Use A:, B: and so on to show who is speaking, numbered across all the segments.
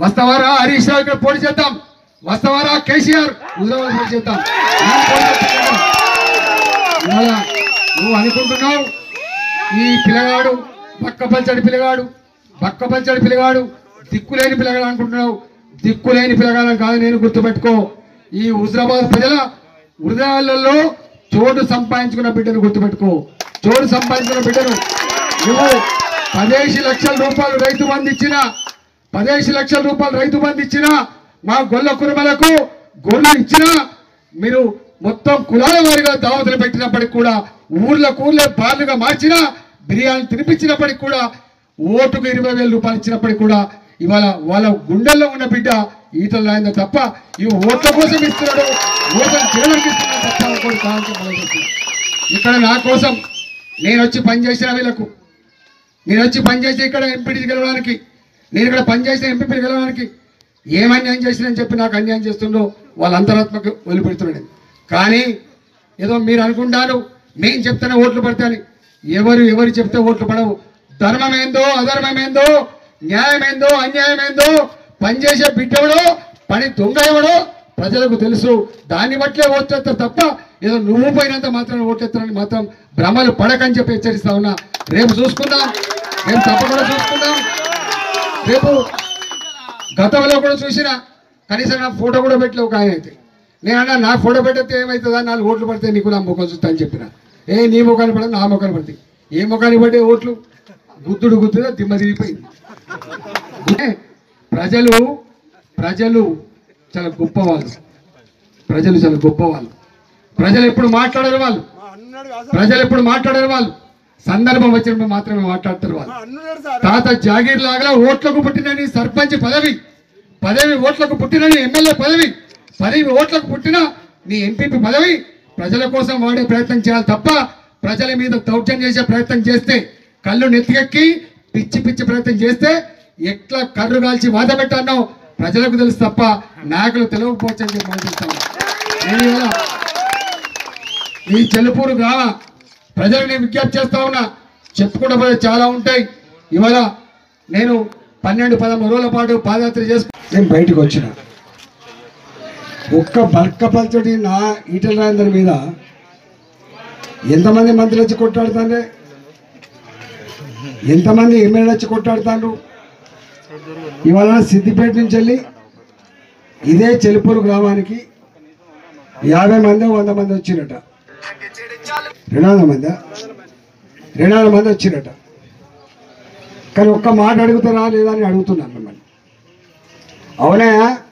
A: వస్తావారా హరీష్ రావు ఇక్కడ పోటీ చేద్దాం వస్తావారా కేసీఆర్ హుజరాబాద్ పోటీ చేద్దాం నేను పోటీ చేస్తున్నాను. ఇవాళ నువ్వు అనుకుంటున్నావు ఈ పిల్లగాడు బక్కపల్చడి పిల్లగాడు బక్కపల్చడి పిల్లగాడు దిక్కులేని పిల్లగాడు అనుకుంటున్నావు దిక్కులేని పిల్లగాడు కాదు నేను గుర్తుపెట్టుకో ఈ హుజరాబాద్ ప్రజల హృదయాలలో చోటు సంపాదించుకున్న బిడ్డను గుర్తుపెట్టుకో చోటు సంపాదించుకున్న బిడ్డను నువ్వు పదేసి లక్షల రూపాయలు రైతు బంధు ఇచ్చిన పదేసి లక్షల రూపాయలు రైతు బంధు ఇచ్చిన మా గొల్ల కుటుంబాలకు గొర్రెలు ఇచ్చినా మీరు మొత్తం కులాల వారిగా దావతులు పెట్టినప్పటికి కూడా ఊర్లకు ఊర్లే బార్లుగా మార్చినా బిర్యానీ తినిపించినప్పటికి కూడా ఓటుకు ఇరవై వేల రూపాయలు ఇచ్చినప్పటికి కూడా ఇవాళ వాళ్ళ గుండెల్లో ఉన్న బిడ్డ ఈటలు రాయిందా తప్ప ఇవి ఓట్ల కోసం ఇస్తున్నాడు ఓట్లను తినడానికి ఇస్తున్నాడు తప్ప ఇంకోటి కావాల్సిన పని లేదు. ఇక్కడ నా కోసం నేను వచ్చి పనిచేసిన వీళ్ళకు నేను వచ్చి పనిచేసి ఇక్కడ ఎంపీటీ గెలవడానికి నేను ఇక్కడ పనిచేసిన ఎంపీ గెలవడానికి ఏం అన్యాయం చేసినని చెప్పి నాకు అన్యాయం చేస్తుండో వాళ్ళ అంతరాత్మకు వదిలిపెడుతున్నాడు కానీ ఏదో మీరు అనుకుంటారు మేము చెప్తేనే ఓట్లు పడతాయని ఎవరు ఎవరు చెప్తే ఓట్లు పడవు ధర్మమేందో అధర్మమేందో న్యాయమేందో అన్యాయమేందో పనిచేసే బిడ్డవడో పని దొంగ ఎవడో ప్రజలకు తెలుసు దాన్ని బట్లే ఓట్లేస్తారు తప్ప ఏదో నువ్వు పోయినంత మాత్రం ఓట్లేస్తారని మాత్రం భ్రమలు పడకని చెప్పి హెచ్చరిస్తా ఉన్నా రేపు చూసుకుందాం రేపు తప్పకుండా చూసుకుందాం రేపు గతంలో కూడా చూసిన కనీసం నా ఫోటో కూడా పెట్టలేవు ఒక ఆయన అయితే నేను అన్నా నా ఫోటో పెట్టితే ఏమవుతుందా నాలుగు ఓట్లు పడితే నీకు నా ముఖం చూస్తా అని చెప్పిన ఏ నీ ముఖాన్ని పడదు నా ముఖాన్ని పడతాయి ఏ ముఖాన్ని పడే ఓట్లు గుద్దుడు గుద్దుగా దిమ్మ తిరిగిపోయింది ఏ, ప్రజలు ప్రజలు చాలా గొప్పవాళ్ళు ప్రజలు చాలా గొప్పవాళ్ళు ప్రజలు ఎప్పుడు మాట్లాడరు వాళ్ళు ప్రజలు ఎప్పుడు మాట్లాడరు వాళ్ళు సందర్భం వచ్చినప్పుడు మాత్రమే మాట్లాడతారు వాళ్ళు తాత జాగీర్ లాగా ఓట్లకు పుట్టినని సర్పంచ్ పదవి పదవి ఓట్లకు పుట్టినని ఎమ్మెల్యే పదవి పదవి ఓట్లకు పుట్టిన నీ ఎంపీపీ పదవి ప్రజల కోసం వాడే ప్రయత్నం చేయాలి తప్ప ప్రజల మీద దౌర్జన్యం చేసే ప్రయత్నం చేస్తే కళ్ళు నెత్తికెక్కి పిచ్చి పిచ్చి ప్రయత్నం చేస్తే ఎట్లా కర్రు కాల్చి వాత పెట్టానో ప్రజలకు తెలుసు తప్ప నాయకులు తెలియకపోవచ్చు అని చెప్పి మాట్లాడుతాను నేను ఇవాళ ఈ చెలుపూరు గ్రామ ప్రజలకు నేను విజ్ఞప్తి చేస్తా ఉన్నా చెప్పుకుంటూ పోతే చాలా ఉంటాయి ఇవాళ నేను పన్నెండు పదమూడు రోజుల పాటు పాదయాత్ర చేసుకు నేను బయటకు వచ్చిన ఒక్క బల్కపల్చడి నా ఈటల రాజేందర్ మీద ఎంతమంది మంత్రులు వచ్చి కొట్టాడుతాండే ఎంతమంది ఎమ్మెల్యేలు వచ్చి కొట్టాడుతాండ్రు ఇవాళ సిద్దిపేట నుంచి వెళ్ళి ఇదే చెలుపూరు గ్రామానికి యాభై మంది వంద మంది వచ్చిరట రెండు వందల మంది రెండు వందల మంది వచ్చిరట కానీ ఒక్క మాట అడుగుతారా లేదా అని అడుగుతున్నాను మిమ్మల్ని అవునా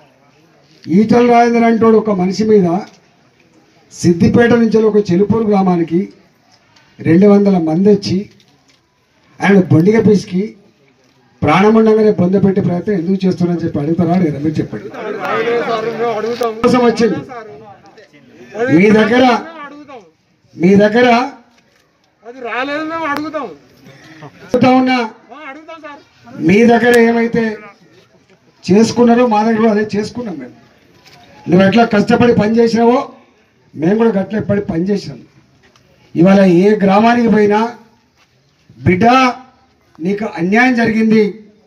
A: ఈటల రాజేంద్ర అంటోడు ఒక మనిషి మీద సిద్దిపేట నుంచి ఒక చెలుపూరు గ్రామానికి రెండు వందల మంది వచ్చి ఆయన బొండిగ పిసికి ప్రాణముండగానే బొంద పెట్టే ప్రయత్నం ఎందుకు చేస్తున్నారని చెప్పి అడుగుతారా లేదా మీరు చెప్పండి కోసం వచ్చింది మీ దగ్గర
B: అడుగుతాం
A: మీ దగ్గర
B: అది రాలేదు మేము అడుగుతాం
A: అడుగుతా ఉన్నా
B: ఆ, అడుగుతాం సార్
A: మీ దగ్గర ఏమైతే చేసుకున్నారో మా దగ్గర కూడా అదే చేసుకున్నాం మేము నువ్వు ఎట్లా కష్టపడి పని చేసినావో మేము కూడా గట్ల పడి పని చేసినాం ఇవాళ ఏ గ్రామానికి పోయినా బిడ్డ నీకు అన్యాయం జరిగింది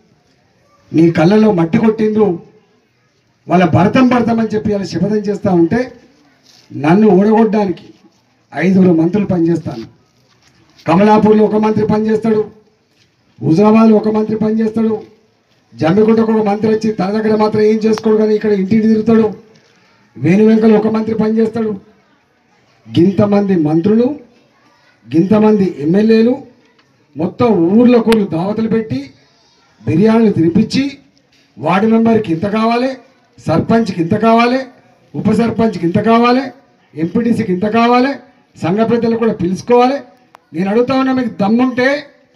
A: నీ కళ్ళలో మట్టి కొట్టిండ్రు వాళ్ళ భరతం భరతం చెప్పి ఇలా శపథం చేస్తూ ఉంటే నన్ను ఓడగొట్టడానికి ఐదుగురు మంత్రులు పనిచేస్తాను కమలాపూర్లో ఒక మంత్రి పనిచేస్తాడు హుజరాబాద్లో ఒక మంత్రి పనిచేస్తాడు జమ్మిగుంటకు ఒక మంత్రి వచ్చి తన దగ్గర మాత్రం ఏం చేసుకోడు కానీ ఇక్కడ ఇంటింటి తిరుగుతాడు వేణువెంకలు ఒక మంత్రి పనిచేస్తాడు గింతమంది మంత్రులు గింతమంది ఎమ్మెల్యేలు మొత్తం ఊర్లో కూడా దావతలు పెట్టి బిర్యానీలు తినిపించి వార్డు మెంబర్కి ఇంత కావాలి సర్పంచ్కి ఇంత కావాలి ఉప సర్పంచ్కి ఇంత కావాలి ఎంపీటీసీకి ఇంత కావాలి సంఘ పెద్దలు కూడా పిలుచుకోవాలి నేను అడుగుతా ఉన్నా మీకు దమ్ముంటే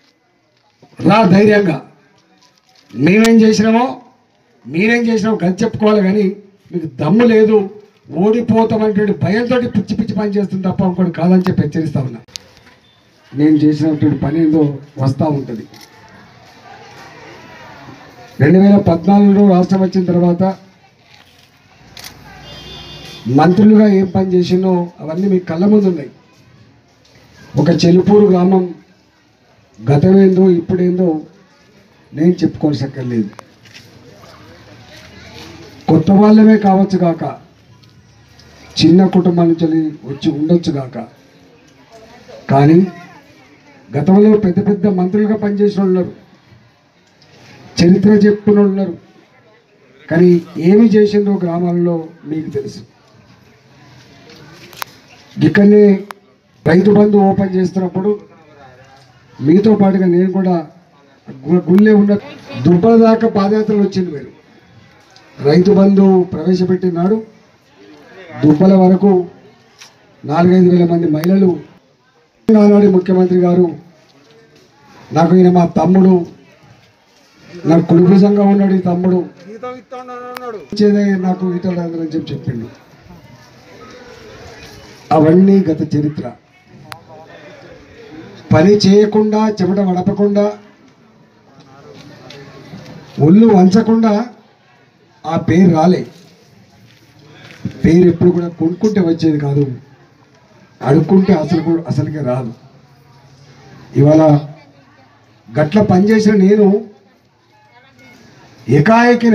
A: రా ధైర్యంగా మేమేం చేసినామో మీరేం చేసినామో గది చెప్పుకోవాలి కానీ మీకు దమ్ము లేదు ఓడిపోతామనేటువంటి భయంతో పిచ్చి పిచ్చి పని చేస్తుంది తప్ప ఇంకోటి కాదని చెప్పి హెచ్చరిస్తా ఉన్నా నేను చేసినటువంటి పని ఏదో వస్తూ ఉంటుంది రెండు వేల పద్నాలుగులో రాష్ట్రం వచ్చిన తర్వాత మంత్రులుగా ఏం పని చేసినో అవన్నీ మీ కళ్ళ ముందు ఉన్నాయి ఒక చెలుపూరు గ్రామం గతమేందో ఇప్పుడేందో నేను చెప్పుకోవాల్సక్కర్లేదు కొత్త వాళ్ళమే కావచ్చు కాక చిన్న కుటుంబం నుంచి వచ్చి ఉండొచ్చు కాక కానీ గతంలో పెద్ద పెద్ద మంత్రులుగా పనిచేసిన వాళ్ళు ఉన్నారు చరిత్ర చెప్పుకున్న వాళ్ళు ఉన్నారు కానీ ఏమి చేసిండ్రో గ్రామాల్లో మీకు తెలుసు ఇక్కడనే రైతు బంధు ఓపెన్ చేస్తున్నప్పుడు మీతో పాటుగా నేను కూడా గు- గుళ్ళే ఉన్న దుర్బల దాకా పాదయాత్రలు వచ్చింది మీరు రైతు బంధు ప్రవేశపెట్టినాడు దుబ్బల వరకు నాలుగైదు వేల మంది మహిళలు ఆనాడు ముఖ్యమంత్రి గారు నాకు ఈయన మా తమ్ముడు నాకు కుడిభుజంగా ఉన్నాడు ఈ తమ్ముడు
B: జీతం ఇస్తాను అన్నాడు
A: ఇచ్చేదే నాకు ఈటల రాజేంద్ర అని చెప్పి చెప్పిండు అవన్నీ గత చరిత్ర పని చేయకుండా చెమట వడపకుండా ఒళ్ళు వంచకుండా ఆ పేరు రాలే పేరు ఎప్పుడు కూడా కొనుక్కుంటే వచ్చేది కాదు అడుక్కుంటే అసలు కూడా- అసలుకే రాదు ఇవాళ గట్ల పనిచేసిన నేను ఏకాఏకిన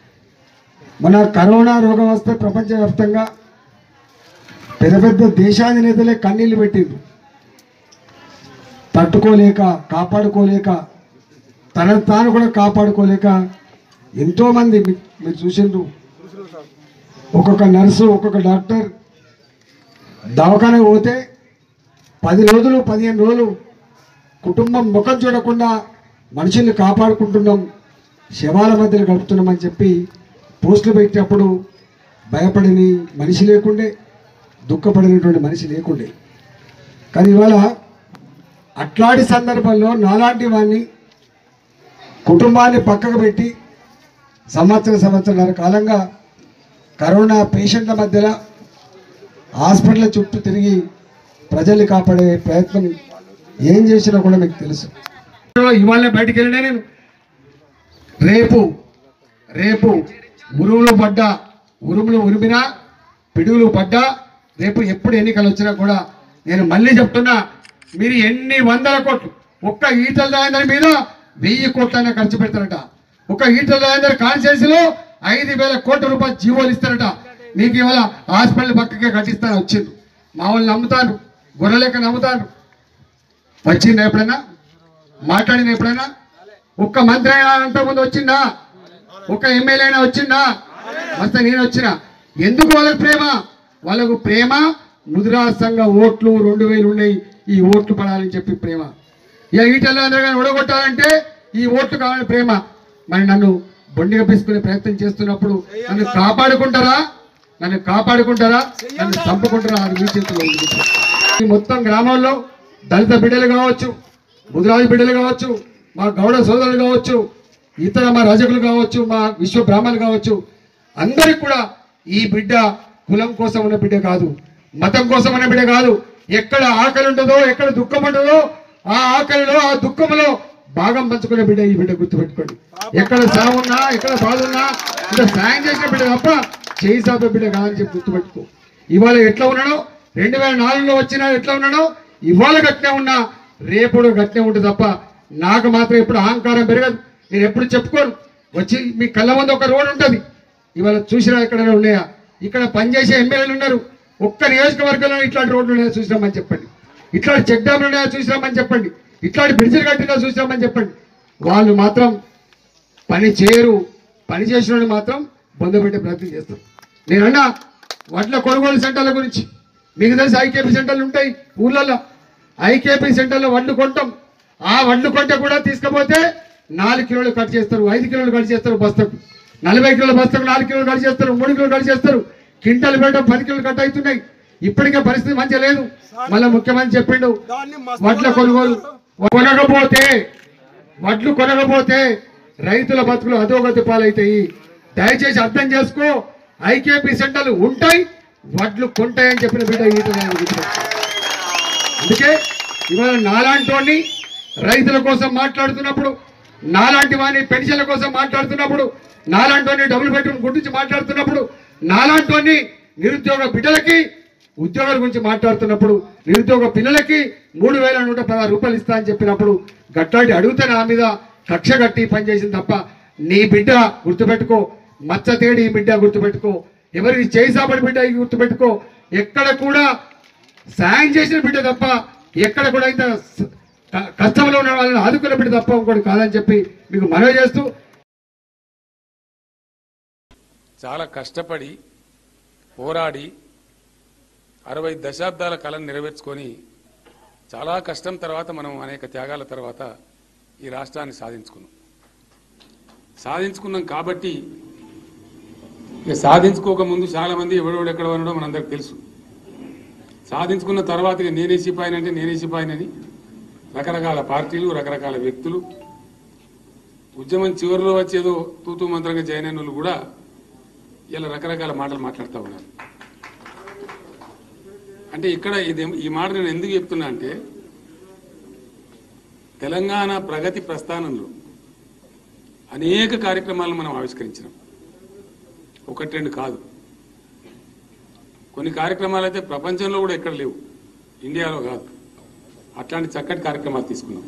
A: మన కరోనా రోగం వస్తే ప్రపంచవ్యాప్తంగా పెద్ద పెద్ద దేశాధినేతలే కన్నీళ్లు పెట్టిండ్రు తట్టుకోలేక కాపాడుకోలేక తనను తాను కూడా కాపాడుకోలేక ఎంతోమంది మీ- మీరు చూసిండ్రు ఒక్కొక్క నర్సు ఒక్కొక్క డాక్టర్ దవాఖాన పోతే పది రోజులు పదిహేను రోజులు కుటుంబం ముఖం చూడకుండా మనుషుల్ని కాపాడుకుంటున్నాం శవాల మధ్యలో గడుపుతున్నామని చెప్పి పోస్టులు పెట్టినప్పుడు భయపడిని మనిషి లేకుండే దుఃఖపడినటువంటి మనిషి లేకుండే కానీ ఇవాళ అట్లాంటి సందర్భంలో నాలాంటి వాడిని కుటుంబాన్ని పక్కకు పెట్టి సంవత్సరం సంవత్సరాల కాలంగా కరోనా పేషెంట్ల మధ్యలో హాస్పిటల్ చుట్టూ తిరిగి ప్రజల్ని కాపాడే ప్రయత్నం ఏం చేసినా కూడా మీకు తెలుసు ఇవాళ బయటికి వెళ్ళినా నేను రేపు రేపు ఉరుములు పడ్డా ఉరుములు ఉరిమినా పిడుగులు పడ్డా రేపు ఎప్పుడు ఎన్నికలు వచ్చినా కూడా నేను మళ్ళీ చెప్తున్నా మీరు ఎన్ని వందల కోట్లు ఒక్క ఈటల రాజేందర్ మీద వెయ్యి కోట్లైనా ఖర్చు పెడతారట ఒక ఈటల రాజేందర్ కాన్స్టిట్యూన్సీలో ఐదు వేల కోట్ల రూపాయలు జీవోలు ఇస్తారట మీకు ఇవాళ హాస్పిటల్ పక్కకే కట్టిస్తాను వచ్చింది మా వాళ్ళు నమ్ముతాను గొర్రెలెక్క నమ్ముతాను వచ్చిందా ఎప్పుడైనా మాట్లాడిన ఎప్పుడైనా ఒక్క మంత్రి అయినా అంతకుముందు వచ్చిందా ఒక్క ఎమ్మెల్యే అయినా వచ్చిందా వస్తే నేను వచ్చిన ఎందుకు వాళ్ళకి ప్రేమ వాళ్ళకు ప్రేమ ముదిరా సంఘ ఓట్లు రెండు వేలు ఉన్నాయి ఈ ఓట్లు పడాలని చెప్పి ప్రేమ ఇక ఈటల్లో అందరూ కానీ ఓడగొట్టాలంటే ఈ ఓట్లు కావాలని ప్రేమ మరి నన్ను బొండిగా పిసుకునే ప్రయత్నం చేస్తున్నప్పుడు నన్ను కాపాడుకుంటారా నన్ను కాపాడుకుంటారా నన్ను చంపుకుంటారా అది మీ చేతిలో ఉంది ఈ మొత్తం గ్రామాల్లో దళిత బిడ్డలు కావచ్చు ముదిరాజు బిడ్డలు కావచ్చు మా గౌడ సోదరులు కావచ్చు ఇతర మా రజకులు కావచ్చు మా విశ్వ బ్రాహ్మణులు కావచ్చు అందరికి కూడా ఈ బిడ్డ కులం కోసం ఉన్న బిడ్డ కాదు మతం కోసం ఉన్న బిడ్డ కాదు ఎక్కడ ఆకలి ఉంటుందో ఎక్కడ దుఃఖం ఉంటుందో ఆ ఆకలిలో ఆ దుఃఖంలో భాగం పంచుకునే బిడ్డ ఈ బిడ్డ గుర్తుపెట్టుకోండి ఎక్కడ సావున్నా ఎక్కడ బాధ ఉన్నా ఇంకా సాయం చేసిన బిడ్డ తప్ప చేయి సాపే బిడ్డ కాదని చెప్పి గుర్తుపెట్టుకో ఇవాళ ఎట్లా ఉన్నాడో రెండు వేల నాలుగులో వచ్చినా ఎట్లా ఉన్నాడో ఇవాళ గట్నే ఉన్నా రేపుడు గట్నే ఉంటుంది తప్ప నాకు మాత్రం ఎప్పుడు అహంకారం పెరగదు నేను ఎప్పుడు చెప్పుకోను వచ్చి మీ కళ్ళ ముందు ఒక రోడ్ ఉంటుంది ఇవాళ చూసినా ఎక్కడైనా ఉన్నాయా ఇక్కడ పనిచేసే ఎమ్మెల్యేలు ఉన్నారు ఒక్క నియోజకవర్గంలో ఇట్లాంటి రోడ్లు ఉన్నాయా చూసినామని చెప్పండి ఇట్లాంటి చెక్ డ్యామ్లు ఉన్నాయా చూసినామని చెప్పండి ఇట్లాంటి బ్రిడ్జిలు కట్టినా చూసినామని చెప్పండి వాళ్ళు మాత్రం పని చేయరు పని చేసిన వాళ్ళు మాత్రం పొందబెట్టే ప్రయత్నం చేస్తారు నేనన్నా వడ్ల కొనుగోలు సెంటర్ల గురించి మీకు తెలిసి ఐకేపీ సెంటర్లు ఉంటాయి ఊర్లలో ఐకేపీ సెంటర్లో వడ్లు కొంటాం ఆ వడ్లు కొంటే కూడా తీసుకపోతే నాలుగు కిలోలు కట్ చేస్తారు ఐదు కిలోలు కట్ చేస్తారు బస్తకు నలభై కిలోల బస్తకు నాలుగు కిలోలు కట్ చేస్తారు మూడు కిలోలు కట్ చేస్తారు క్వింటాలు పెట్టడం పది కిలోలు కట్ అవుతున్నాయి ఇప్పటికే పరిస్థితి మంచిగా లేదు మళ్ళీ ముఖ్యమంత్రి చెప్పిండు
B: దాన్ని మస్తు
A: వడ్ల కొనుగోలు కొనకపోతే వడ్లు కొనకపోతే రైతుల బతుకులు అధోగతి పాలవుతాయి దయచేసి అర్థం చేసుకో ఐకేపీ సెంటర్లు ఉంటాయి వడ్లు కొంటాయని చెప్పిన బిడ్డ ఈత నాయకుడు గుర్తుపెట్టుకో. అందుకే ఇవాళ నాలాంటి రైతుల కోసం మాట్లాడుతున్నప్పుడు నాలాంటి వాడిని పెన్షన్ల కోసం మాట్లాడుతున్నప్పుడు నాలాంటి వాడిని డబుల్ బెడ్రూమ్ గురించి మాట్లాడుతున్నప్పుడు నాలాంటి వాడిని నిరుద్యోగ బిడ్డలకి ఉద్యోగాల గురించి మాట్లాడుతున్నప్పుడు నిరుద్యోగ పిల్లలకి మూడు వేల నూట పదహారు రూపాయలు ఇస్తా అని చెప్పినప్పుడు గట్లాంటి అడిగితే నా మీద కక్ష కట్టి పనిచేసింది తప్ప నీ బిడ్డ గుర్తుపెట్టుకో మచ్చ తేడి ఈ బిడ్డ గుర్తుపెట్టుకో ఎవరికి చేయి సాపడి బిడ్డ ఈ గుర్తుపెట్టుకో ఎక్కడ కూడా సాయం చేసిన బిడ్డ తప్ప ఎక్కడ కూడా ఇంత స- క- కష్టంలో ఉన్న వాళ్ళని ఆదుకున్న బిడ్డ తప్ప ఇంకోటి కాదని చెప్పి మీకు మనవి చేస్తూ
C: చాలా కష్టపడి పోరాడి అరవై దశాబ్దాల కళను నెరవేర్చుకొని చాలా కష్టం తర్వాత మనం అనేక త్యాగాల తర్వాత ఈ రాష్ట్రాన్ని సాధించుకున్నాం సాధించుకున్నాం కాబట్టి ఇక సాధించుకోక ముందు చాలా మంది ఎవడెవడు ఎక్కడ ఉండడం మనందరికి తెలుసు సాధించుకున్న తర్వాత ఇక నేనే సిపాయినంటే నేనే సిపాయినని రకరకాల పార్టీలు రకరకాల వ్యక్తులు ఉద్యమం చివరిలో వచ్చేదో తూతూ మంత్రంగా జాయిన్ అయిన వాళ్ళు కూడా ఇలా రకరకాల మాటలు మాట్లాడుతూ ఉన్నారు అంటే ఇక్కడ ఇది ఈ మాట నేను ఎందుకు చెప్తున్నా అంటే తెలంగాణ ప్రగతి ప్రస్థానంలో అనేక కార్యక్రమాలను మనం ఆవిష్కరించినాం ఒకటి రెండు కాదు కొన్ని కార్యక్రమాలు అయితే ప్రపంచంలో కూడా ఎక్కడ లేవు ఇండియాలో కాదు అట్లాంటి చక్కటి కార్యక్రమాలు తీసుకున్నాం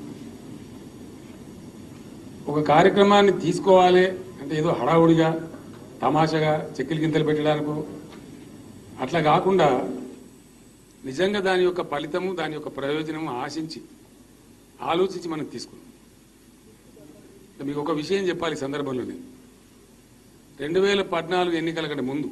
C: ఒక కార్యక్రమాన్ని తీసుకోవాలి అంటే ఏదో హడావుడిగా తమాషగా చెక్కిలి గింతలు పెట్టడానికో అట్లా కాకుండా నిజంగా దాని యొక్క ఫలితము దాని యొక్క ప్రయోజనము ఆశించి ఆలోచించి మనం తీసుకున్నాం మీకు ఒక విషయం చెప్పాలి ఈ సందర్భంలో నేను రెండు వేల పద్నాలుగు ఎన్నికల కంటే ముందు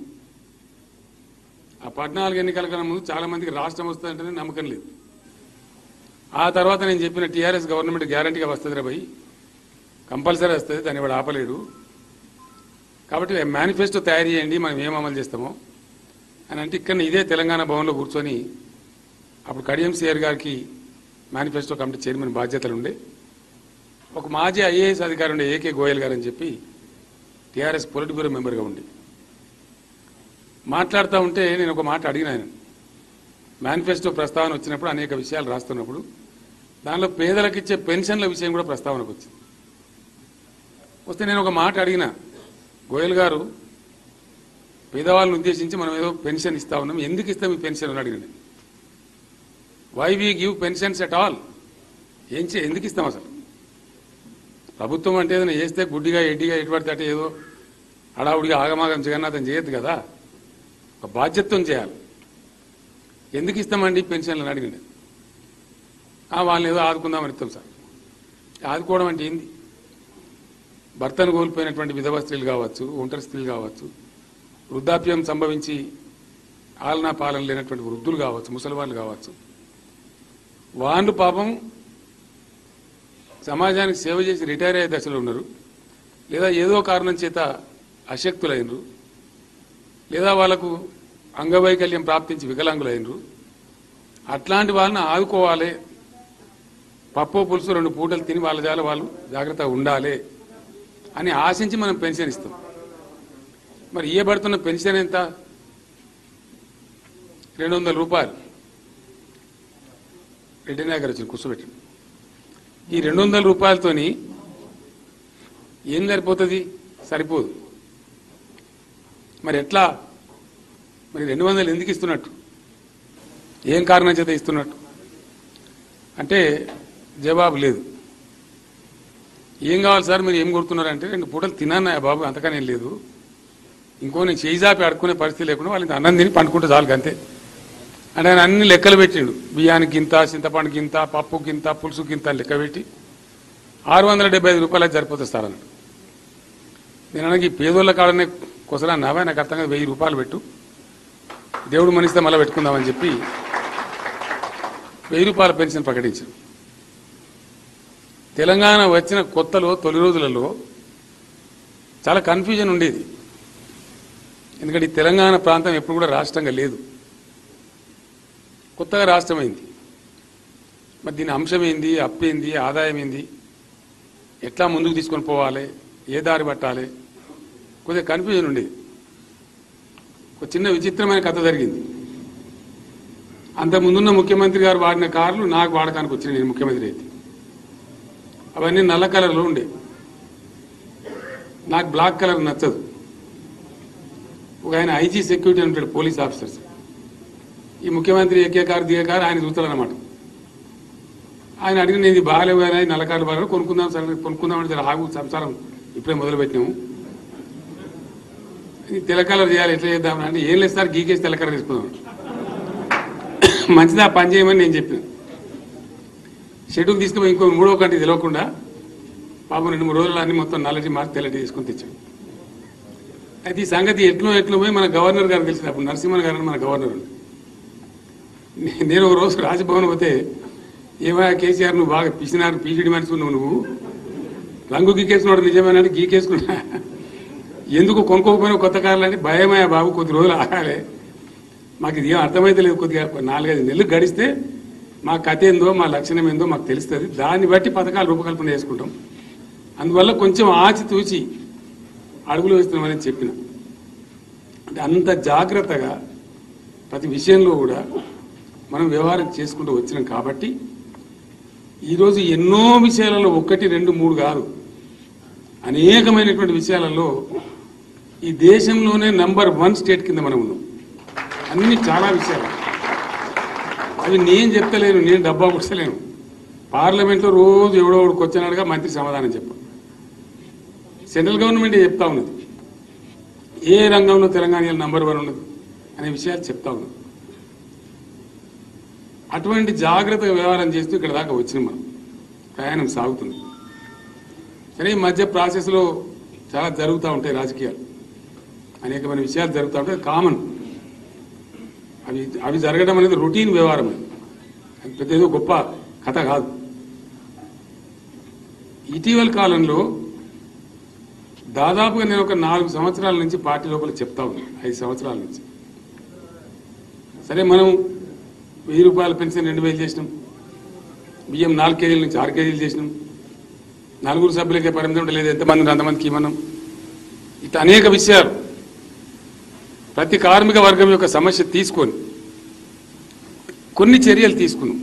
C: ఆ పద్నాలుగు ఎన్నికల కన్నా ముందు చాలా మందికి రాష్ట్రం వస్తుందంటేనే నమ్మకం లేదు ఆ తర్వాత నేను చెప్పిన టీఆర్ఎస్ గవర్నమెంట్ గ్యారంటీగా వస్తుంది రా భయ్ కంపల్సరీ వస్తుంది దాన్ని వాడు ఆపలేడు కాబట్టి మేనిఫెస్టో తయారు చేయండి మనం ఏం అమలు చేస్తామో అని అంటే ఇక్కడ ఇదే తెలంగాణ భవన్లో కూర్చొని అప్పుడు కడియం సిఆర్ గారికి మేనిఫెస్టో కమిటీ చైర్మన్ బాధ్యతలు ఉండే ఒక మాజీ ఐఏఎస్ అధికారి ఉండే ఏకే గోయల్ గారు అని చెప్పి టీఆర్ఎస్ పొలిట్ బ్యూరో మెంబర్గా ఉండి మాట్లాడుతూ ఉంటే నేను ఒక మాట అడిగినాను మేనిఫెస్టో ప్రస్తావన వచ్చినప్పుడు అనేక విషయాలు రాస్తున్నప్పుడు దానిలో పేదలకు ఇచ్చే పెన్షన్ల విషయం కూడా ప్రస్తావనకు వచ్చింది వస్తే నేను ఒక మాట అడిగిన గోయల్ గారు పేదవాళ్ళని ఉద్దేశించి మనం ఏదో పెన్షన్ ఇస్తా ఉన్నాం ఎందుకు ఇస్తాం ఈ పెన్షన్ అని అడిగిన why we give pensions at all ఏం చే ఎందుకు ఇస్తాం అసలు ప్రభుత్వం అంటే ఏదైనా చేస్తే గుడ్డిగా ఎడ్డిగా ఎటు పడితే అటే ఏదో హడావుడిగా ఆగమాగం జగన్నాథం చేయొద్దు కదా ఒక బాధ్యతతో చేయాలి ఎందుకు ఇస్తామండి పెన్షన్లు అని అడిగింది "ఆ, వాళ్ళని ఏదో ఆదుకుందామని ఇస్తాం సార్ ఆదుకోవడం అంటే ఏంది భర్తను కోల్పోయినటువంటి విధవ స్త్రీలు కావచ్చు ఒంటరి స్త్రీలు కావచ్చు వృద్ధాప్యం సంభవించి ఆలనా పాలన లేనటువంటి వృద్ధులు కావచ్చు ముసలి వాళ్ళు కావచ్చు వాళ్ళు పాపం సమాజానికి సేవ చేసి రిటైర్ అయ్యే దశలో ఉన్నారు లేదా ఏదో కారణం చేత అశక్తులైనరు లేదా వాళ్ళకు అంగవైకల్యం ప్రాప్తించి వికలాంగులైనరు అట్లాంటి వాళ్ళని ఆదుకోవాలి పప్పు పులుసు రెండు పూటలు తిని వాళ్ళ జాల వాళ్ళు జాగ్రత్తగా ఉండాలి అని ఆశించి మనం పెన్షన్ ఇస్తాం మరి ఇయ్యబడుతున్న పెన్షన్ ఎంత రెండు వందల రూపాయలు రెడ్డి నాయక్ గారు వచ్చి కూర్చోబెట్టండి ఈ రెండు వందల రూపాయలతోని ఏం సరిపోతుంది సరిపోదు మరి ఎట్లా మరి రెండు వందలు ఎందుకు ఇస్తున్నట్టు ఏం కారణం చేత ఇస్తున్నట్టు అంటే జవాబు లేదు ఏం కావాలి సార్ మీరు ఏం కొడుతున్నారంటే రెండు పూటలు తిన్నాను బాబు అంతకనే లేదు ఇంకో నేను చేయి జాపి ఆడుకునే పరిస్థితి లేకుండా వాళ్ళకి అన్నం తిని పండుకుంటే చాలు అంతే అంటే ఆయన అన్ని లెక్కలు పెట్టిండు బియ్యానికి ఇంత చింతపండుకి ఇంత పప్పుకి ఇంత పులుసుకి ఇంత అని లెక్క పెట్టి ఆరు వందల డెబ్బై ఐదు రూపాయలకు సరిపోతుంది సార్ అన్నాడు నేను అనగా ఈ పేదోళ్ళ కాడనే కొసరా నావా నాకు అర్థంగా వెయ్యి రూపాయలు పెట్టు దేవుడు మనిస్తే మళ్ళీ పెట్టుకుందామని చెప్పి వెయ్యి రూపాయల పెన్షన్ ప్రకటించారు తెలంగాణ వచ్చిన కొత్తలో తొలి రోజులలో చాలా కన్ఫ్యూజన్ ఉండేది ఎందుకంటే ఈ తెలంగాణ ప్రాంతం ఎప్పుడు కూడా రాష్ట్రంగా లేదు కొత్తగా రాష్ట్రం అయింది మరి దీని అంశం ఏంది అప్పేంది ఆదాయం ఏంది ఎట్లా ముందుకు తీసుకొని పోవాలి ఏ దారి పట్టాలి కొద్దిగా కన్ఫ్యూజన్ ఉండేది ఒక చిన్న విచిత్రమైన కథ జరిగింది అంత ముందున్న ముఖ్యమంత్రి గారు వాడిన కార్లు నాకు వాడకానికి వచ్చినాయి నేను ముఖ్యమంత్రి అయితే అవన్నీ నల్ల కలర్లో ఉండే నాకు బ్లాక్ కలర్ నచ్చదు ఒక ఆయన ఐజీ సెక్యూరిటీ అని ఉంటాడు పోలీస్ ఆఫీసర్స్ ఈ ముఖ్యమంత్రి ఎక్కే కారు దిగే కారు ఆయన చూస్తారనమాట ఆయన అడిగిన ఇది బాగాలేవు కానీ నల్ల కార్లు బాగాలేవు కొనుక్కుందాం సార్ కొనుక్కుందాం అంటే ఆగు సంసారం ఇప్పుడే మొదలు పెట్టినాము ఈ తెల్ల కలర్ చేయాలి ఎట్లా చేద్దాం అంటే ఏం లేదు సార్ గీకేసి తెల్ల కలర్ తీసుకుందాం మంచిదా పని చేయమని నేను చెప్పిన షెడ్యూల్ తీసుకుపోయి ఇంకో మూడో కంటి తెలియకుండా పాపం రెండు మూడు రోజులు అన్ని మొత్తం నల్లటి మార్చి తెల్లటి తీసుకొని తెచ్చాం అయితే ఈ సంగతి ఎట్లో ఎట్లో పోయి మన గవర్నర్ గారు తెలిసింది అప్పుడు నరసింహన్ గారు అని మన గవర్నర్ ఉండే. నే- నేను ఒక రోజు రాజభవన్ పోతే ఏమా కేసీఆర్ నువ్వు బాగా పిసినారు పీజీడి మనిషి నువ్వు నువ్వు రంగు గీకేసుకున్నాడు నిజమేనంటే గీకేసుకున్నా ఎందుకు కొనుక్కోకపోయినా కొత్త కార్లు అంటే భయమయ్యా బాబు కొద్ది రోజులు ఆగాలి మాకు ఇది ఏం అర్థమైతే లేదు కొద్దిగా నాలుగైదు నెలలు గడిస్తే మా కథ ఏందో మా లక్షణం ఏందో మాకు తెలుస్తుంది దాన్ని బట్టి పథకాలు రూపకల్పన చేసుకుంటాం అందువల్ల కొంచెం ఆచి తూచి అడుగులు వేస్తున్నామని చెప్పిన అంటే అంత జాగ్రత్తగా ప్రతి విషయంలో కూడా మనం వ్యవహారం చేసుకుంటూ వచ్చినాం కాబట్టి ఈరోజు ఎన్నో విషయాలలో ఒకటి రెండు మూడు కాదు అనేకమైనటువంటి విషయాలలో ఈ దేశంలోనే నంబర్ వన్ స్టేట్ కింద మనం ఉన్నాం అన్ని చాలా విషయాలు అవి నేను చెప్తలేను నేను డబ్బా పుస్తలేను పార్లమెంట్లో రోజు ఎవడో ఒకడు క్వశ్చన్ మంత్రి సమాధానం చెప్ప సెంట్రల్ గవర్నమెంట్ చెప్తా ఉన్నది ఏ రంగంలో తెలంగాణ నంబర్ వన్ ఉన్నది అనే విషయాలు చెప్తా ఉన్నది అటువంటి జాగ్రత్తగా వ్యవహారం చేస్తూ ఇక్కడ దాకా వచ్చినాం మనం ప్రయాణం సాగుతుంది సరే ఈ మధ్య ప్రాసెస్లో చాలా జరుగుతూ ఉంటాయి రాజకీయాలు అనేకమైన విషయాలు జరుగుతూ ఉంటాయి కామన్ అవి అవి జరగడం అనేది రొటీన్ వ్యవహారం అది. అది పెద్ద ఏదో గొప్ప కథ కాదు ఇటీవల కాలంలో దాదాపుగా నేను ఒక నాలుగు సంవత్సరాల నుంచి పార్టీ లోపల చెప్తా ఉన్నాను ఐదు సంవత్సరాల నుంచి సరే మనం వెయ్యి రూపాయల పెన్షన్ రెండు వేలు చేసినాం బియ్యం నాలుగు కేజీల నుంచి ఆరు కేజీలు చేసినాం నలుగురు సభ్యులకే పరిమితం ఉంటే లేదు ఎంతమంది ఉంటే అంతమందికి ఇవ్వనం ఇట్లా అనేక విషయాలు ప్రతి కార్మిక వర్గం యొక్క సమస్య తీసుకొని కొన్ని చర్యలు తీసుకున్నాం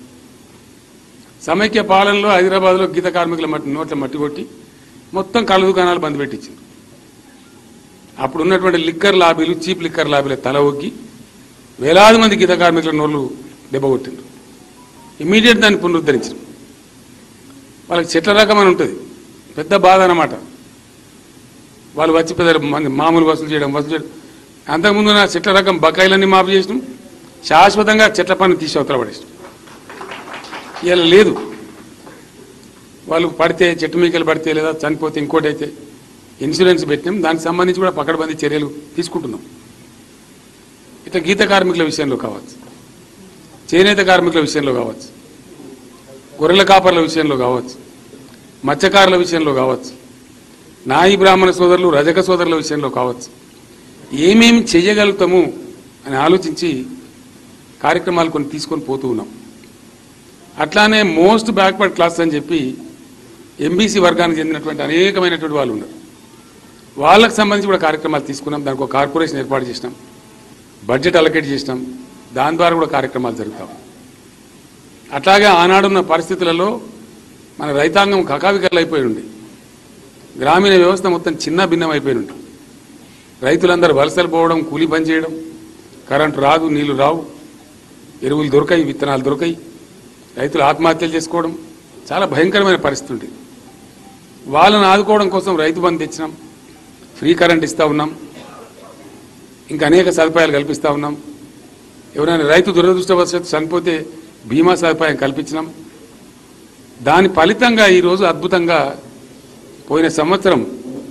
C: సమైక్య పాలనలో హైదరాబాద్లో గీత కార్మికుల మట్టి నోట్ల మట్టి కొట్టి మొత్తం కళ్ళ దుకాణాలు బంద్ పెట్టించింది అప్పుడు ఉన్నటువంటి లిక్కర్ లాబీలు చీప్ లిక్కర్ లాబీల తల ఒగ్గి వేలాది మంది గీత కార్మికుల నోళ్ళు దెబ్బకొట్టిండ్రు ఇమీడియట్ దాన్ని పునరుద్ధరించారు వాళ్ళకి చెట్ల రకం అని ఉంటుంది పెద్ద బాధ అన్నమాట వాళ్ళు వచ్చి పెద్ద మంది మామూలు వసూలు చేయడం వసూలు చేయడం అంతకుముందు నా చెట్ల రకం బకాయిలన్నీ మాఫీ చేసినాం శాశ్వతంగా చెట్ల పన్ను తీసి అవతల పడేసినాం ఇలా లేదు వాళ్ళు పడితే చెట్టు మీకలు పడితే లేదా చనిపోతే ఇంకోటి అయితే ఇన్సూరెన్స్ పెట్టినాం దానికి సంబంధించి కూడా పకడ్బందీ చర్యలు తీసుకుంటున్నాం ఇట్లా గీత కార్మికుల విషయంలో కావచ్చు చేనేత కార్మికుల విషయంలో కావచ్చు గొర్రెల కాపర్ల విషయంలో కావచ్చు మత్స్యకారుల విషయంలో కావచ్చు నాయి బ్రాహ్మణ సోదరులు రజక సోదరుల విషయంలో కావచ్చు ఏమేమి చెయ్యగలుగుతాము అని ఆలోచించి కార్యక్రమాలు కొన్ని తీసుకొని పోతూ ఉన్నాం అట్లానే మోస్ట్ బ్యాక్వర్డ్ క్లాస్ అని చెప్పి ఎంబీసీ వర్గానికి చెందినటువంటి అనేకమైనటువంటి వాళ్ళు ఉన్నారు వాళ్ళకి సంబంధించి కూడా కార్యక్రమాలు తీసుకున్నాం దానికి ఒక కార్పొరేషన్ ఏర్పాటు చేసినాం బడ్జెట్ అలొకేట్ చేసినాం దాని ద్వారా కూడా కార్యక్రమాలు జరుగుతాం అట్లాగే ఆనాడున్న పరిస్థితులలో మన రైతాంగం కకావికలు అయిపోయి ఉండే గ్రామీణ వ్యవస్థ మొత్తం చిన్న భిన్నం అయిపోయి ఉండే రైతులందరూ వలసలు పోవడం కూలి పని చేయడం కరెంటు రాదు నీళ్లు రావు ఎరువులు దొరకాయి విత్తనాలు దొరకాయి రైతులు ఆత్మహత్యలు చేసుకోవడం చాలా భయంకరమైన పరిస్థితి ఉండేది వాళ్ళని ఆదుకోవడం కోసం రైతు బంధు తెచ్చినాం ఫ్రీ కరెంట్ ఇస్తా ఉన్నాం ఇంకా అనేక సదుపాయాలు కల్పిస్తా ఉన్నాం ఎవరైనా రైతు దురదృష్టవశాత్తు చనిపోతే బీమా సదుపాయం కల్పించినాం దాని ఫలితంగా ఈరోజు అద్భుతంగా పోయిన సంవత్సరం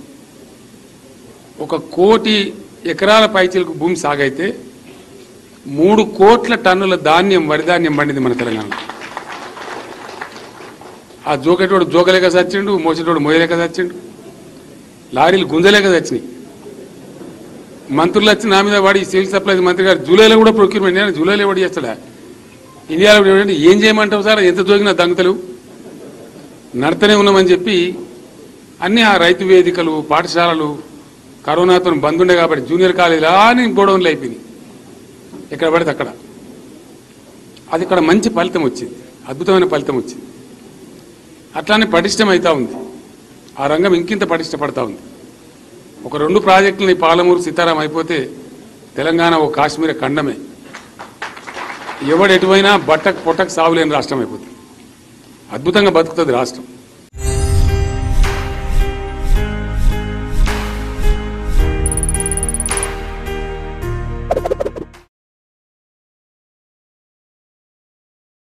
C: ఒక కోటి ఎకరాల పైచీలకు భూమి సాగైతే మూడు కోట్ల టన్నుల ధాన్యం వరి ధాన్యం పండింది మన తెలంగాణ ఆ జోకెటోడు జోకలేక చచ్చిండు మోసేటోడు మోయలేక చచ్చిండు లారీలు గుంజలేక చచ్చినాయి మంత్రులు వచ్చి నా మీద వాడి సివిల్ సప్లైస్ మంత్రి గారు జూలైలో కూడా ప్రొక్యూర్మెంట్ నేను జూలైలో ఎవడు చేస్తాడా ఇండియాలో కూడా ఎవడంటే ఏం చేయమంటావు సార్ ఎంత జోగినా దంగతలు నడతనే ఉన్నామని చెప్పి అన్ని ఆ రైతు వేదికలు పాఠశాలలు కరోనాతో బంద్ ఉండే కాబట్టి జూనియర్ కాలేజీలు అని గోడౌన్లు అయిపోయినాయి ఎక్కడ పడితే అక్కడ అది ఇక్కడ మంచి ఫలితం వచ్చింది అద్భుతమైన ఫలితం వచ్చింది అట్లానే పటిష్టం అవుతా ఉంది ఆ రంగం ఇంకింత పటిష్టపడతా ఉంది ఒక రెండు ప్రాజెక్టులని పాలమూరు సీతారాం అయిపోతే తెలంగాణ ఒక కాశ్మీర ఖండమే ఎవడు ఎటువైనా బట్టకు పొట్టకు సావులేని రాష్ట్రం అయిపోతుంది అద్భుతంగా బతుకుతుంది రాష్ట్రం